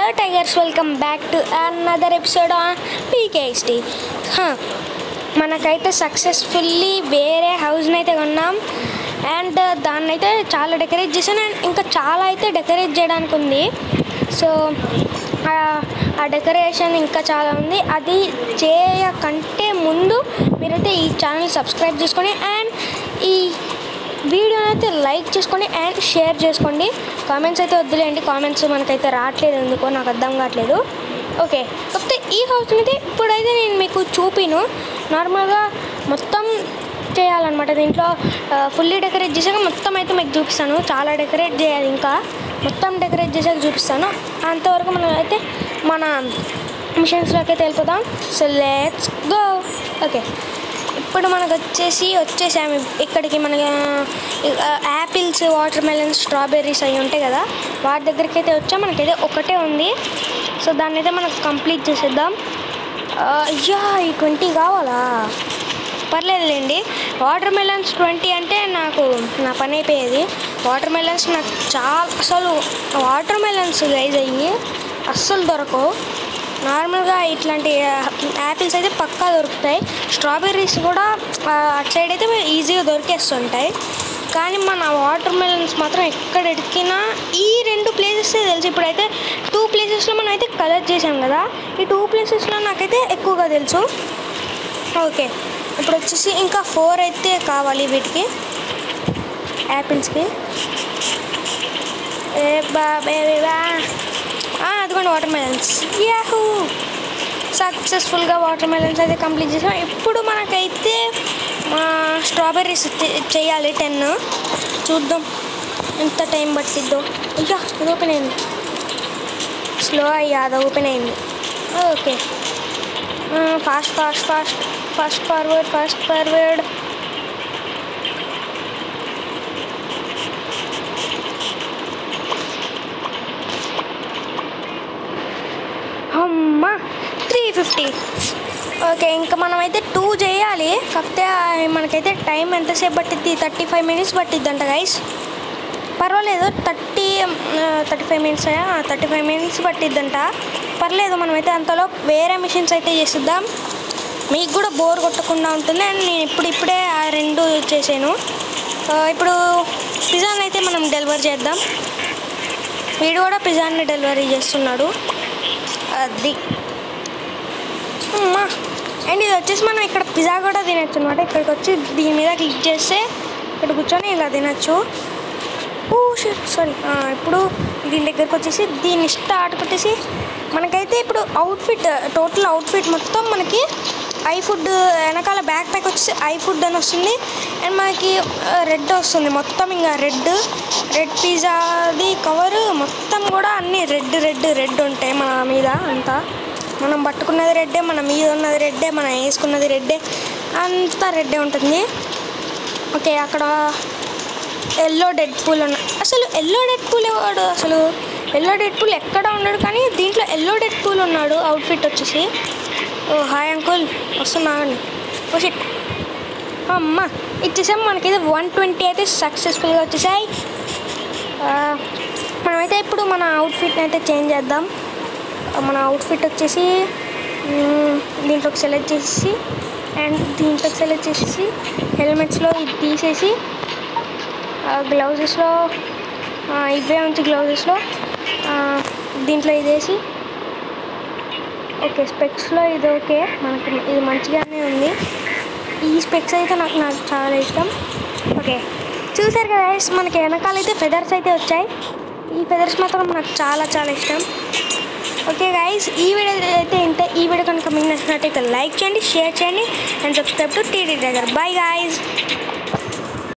tigers welcome back to another episode on P K S T మనకైతే successfully వేరే హౌస్ని అయితే కొన్నాం అండ్ దాన్ని అయితే చాలా డెకరేట్ చేశాను అండ్ ఇంకా చాలా అయితే డెకరేట్ చేయడానికి ఉంది సో ఆ డెకరేషన్ ఇంకా చాలా ఉంది అది చేయకంటే ముందు మీరైతే ఈ ఛానల్ సబ్స్క్రైబ్ చేసుకొని అండ్ ఈ వీడియోని అయితే లైక్ చేసుకోండి అండ్ షేర్ చేసుకోండి కామెంట్స్ అయితే వద్దులేండి కామెంట్స్ మనకైతే రావట్లేదు ఎందుకో నాకు అర్థం కావట్లేదు ఓకే కాకపోతే ఈ హౌస్ అయితే ఇప్పుడైతే నేను మీకు చూపిను నార్మల్గా మొత్తం చేయాలన్నమాట దీంట్లో ఫుల్లీ డెకరేట్ చేసాక మొత్తం అయితే మీకు చూపిస్తాను చాలా డెకరేట్ చేయాలి ఇంకా మొత్తం డెకరేట్ చేసాక చూపిస్తాను అంతవరకు మనం అయితే మన మిషన్స్లోకి అయితే వెళ్ళిపోదాం సో లెట్స్ గో ఓకే ఇప్పుడు మనకు వచ్చేసి వచ్చేసాము ఇక్కడికి మన యాపిల్స్ వాటర్ మెలన్స్ స్ట్రాబెర్రీస్ అవి ఉంటాయి కదా వాటి దగ్గరికి అయితే వచ్చాం మనకైతే ఒకటే ఉంది సో దాన్ని అయితే మనకు కంప్లీట్ చేసేద్దాం ఆ, అయ్యా ఈ ట్వంటీ కావాలా పర్లేదులేండి వాటర్ మెలన్స్ ట్వంటీ అంటే నాకు నా పని అయిపోయేది వాటర్ మెలన్స్ నాకు చాలా అసలు వాటర్ మెలన్స్ గైజ్ అయ్యి అస్సలు దొరకవు నార్మల్గా ఇట్లాంటి యాపిల్స్ అయితే పక్కా దొరుకుతాయి స్ట్రాబెర్రీస్ కూడా ఆ, అటు సైడ్ అయితే ఈజీగా దొరికేస్తుంటాయి కానీ మన వాటర్ మెలన్స్ మాత్రం ఎక్కడ ఎడికినా ఈ రెండు ప్లేసెస్ తెలుసు ఇప్పుడైతే టూ ప్లేసెస్లో మనం అయితే కలెక్ట్ చేసాం కదా ఈ టూ ప్లేసెస్లో నాకైతే ఎక్కువగా తెలుసు ఓకే ఇప్పుడు వచ్చేసి ఇంకా ఫోర్ అయితే కావాలి వీటికి యాపిల్స్కి ఏ బా బేబీ బా ఆ, అదిగోండి వాటర్ మెలన్స్ యాహూ సక్సెస్ఫుల్గా వాటర్ మెలన్స్ అయితే కంప్లీట్ చేసాం ఇప్పుడు మనకైతే స్ట్రాబెర్రీస్ చేయాలి టెన్ చూద్దాం ఎంత టైం పట్టిద్దో అయ్యా అది ఓపెన్ అయింది స్లో అయ్యా అది ఓపెన్ అయింది okay fast fast fast fast forward fast forward అమ్మా త్రీ ఫిఫ్టీ ఓకే ఇంకా మనమైతే టూ చేయాలి కాకపోతే ఆ, మనకైతే టైం ఎంతసేపు పట్టిద్ది థర్టీ ఫైవ్ మినిట్స్ పట్టిద్ది అంట గైస్ పర్వాలేదు thirty thirty five minutes thirty five minutes పట్టిద్దంట పర్లేదు మనమైతే అంతలో వేరే మిషన్స్ అయితే చేసిద్దాం మీకు కూడా బోర్ కొట్టకుండా ఉంటుంది అండ్ నేను ఇప్పుడు ఇప్పుడే ఆ రెండు చేసాను ఆ, ఇప్పుడు పిజ్జాని అయితే మనం డెలివరీ చేద్దాం వీడు కూడా పిజ్జాని డెలివరీ చేస్తున్నాడు అది అమ్మా అండ్ ఇది వచ్చేసి మనం ఇక్కడ పిజ్జా కూడా తినచ్చు అనమాట ఇక్కడికి వచ్చి దీని మీద క్లిక్ చేస్తే ఇక్కడ కూర్చొని ఇలా తినచ్చు ఓ సారీ ఇప్పుడు దీని దగ్గరకు వచ్చేసి దీన్ని స్టార్ట్ కొట్టేసి మనకైతే ఇప్పుడు అవుట్ఫిట్ టోటల్ అవుట్ఫిట్ మొత్తం మనకి ఐ ఫుడ్ వెనకాల బ్యాక్ ప్యాక్ వచ్చేసి ఐ ఫుడ్ అని వస్తుంది అండ్ మనకి రెడ్ వస్తుంది మొత్తం ఇంకా రెడ్ రెడ్ పిజ్జాది కవర్ మొత్తం కూడా అన్ని రెడ్ రెడ్ రెడ్ ఉంటాయి మన మీద అంతా మనం పట్టుకున్నది రెడ్డే మన మీద ఉన్నది రెడ్డే మనం వేసుకున్నది రెడ్డే అంతా రెడ్డే ఉంటుంది ఓకే అక్కడ ఎల్లో డెడ్ పూల్ ఉన్న అసలు ఎల్లో డెడ్ పూల్ ఎవడు అసలు ఎల్లో డెడ్ పూల్ ఎక్కడ ఉన్నాడు కానీ దీంట్లో ఎల్లో డెడ్ పూల్ ఉన్నాడు అవుట్ఫిట్ వచ్చేసి ఓ హాయ్ అంకుల్ వస్తున్నాను ఓ షిట్ అమ్మ ఇచ్చేసాం మనకైతే వన్ ట్వంటీ అయితే సక్సెస్ఫుల్గా వచ్చేసాయి ఆ, మనమైతే ఇప్పుడు మన అవుట్ఫిట్ని అయితే చేంజ్ చేద్దాం మన అవుట్ఫిట్ వచ్చేసి మ్, దీంట్లోకి సెలెక్ట్ చేసి అండ్ దీంట్లోకి సెలెక్ట్ చేసేసి హెల్మెట్స్లో ఇది తీసేసి గ్లౌజెస్లో ఇవే ఉంచి గ్లౌజెస్లో దీంట్లో ఇదేసి ఓకే స్పెక్స్లో ఇది ఓకే మనకి ఇది మంచిగానే ఉంది ఈ స్పెక్స్ అయితే నాకు నాకు చాలా ఇష్టం ఓకే చూసారు కదా guys, మనకి వెనకాల అయితే ఫెదర్స్ అయితే వచ్చాయి ఈ ఫెదర్స్ మాత్రం నాకు చాలా చాలా ఇష్టం ఓకే గైస్ ఈ వీడియో అయితే ఇంతే ఈ వీడియో కనుక మీకు నచ్చినట్టయితే లైక్ చేయండి షేర్ చేయండి అండ్ సబ్స్క్రైబ్ టు టీడీ దగ్గర బాయ్ గాయస్